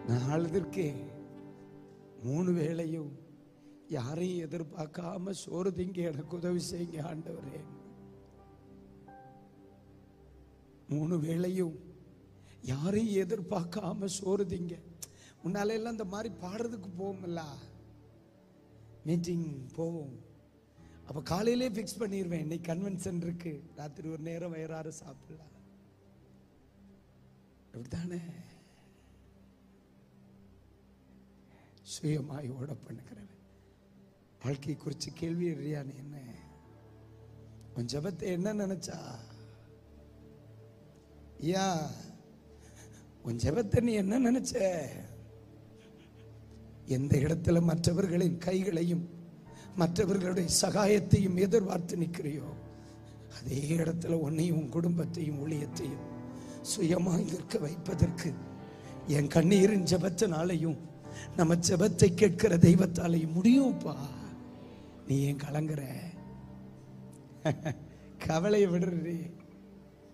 நான் அழுதுருக்கேன் மூணு வேளையும் யாரையும் எதிர்பார்க்காம சோறு திங்க எனக்கு உதவி செய்யுங்க ஆண்டவரே மூணு வேளையும் யாரையும் எதிர்பார்க்காம சோறு திங்க முன்னால எல்லாம் இந்த மாதிரி பாடுறதுக்கு போவோம்ல மீட்டிங் போவோம் அப்ப காலையிலே ஃபிக்ஸ் பண்ணிடுவேன் இன்னைக்கு கன்வென்ஷன் இருக்கு ராத்திரி ஒரு நேரம் வயிறார சாப்பிடலாம் அப்படித்தானே சுயமாய் ஓட பண்ணுகிறவன் வாழ்க்கையை குறித்து கேள்வி எறியான்னு என்ன உன் ஜபத்தை என்ன நினைச்சா ஐயா உன் ஜபத்தை நீ என்ன நினைச்ச எந்த இடத்துல மற்றவர்களின் கைகளையும் மற்றவர்களுடைய சகாயத்தையும் எதிர்பார்த்து நிற்கிறியோ அதே இடத்துல உன்னையும் உன் குடும்பத்தையும் ஊழியத்தையும் சுயமாய் நிற்க வைப்பதற்கு என் கண்ணீரின் ஜெபத்தினாலையும் நம்ம ஜெபத்தை கேட்கிற தெய்வத்தாலையும் முடியும்ப்பா நீ ஏன் கலங்குற கவலையை விடுறே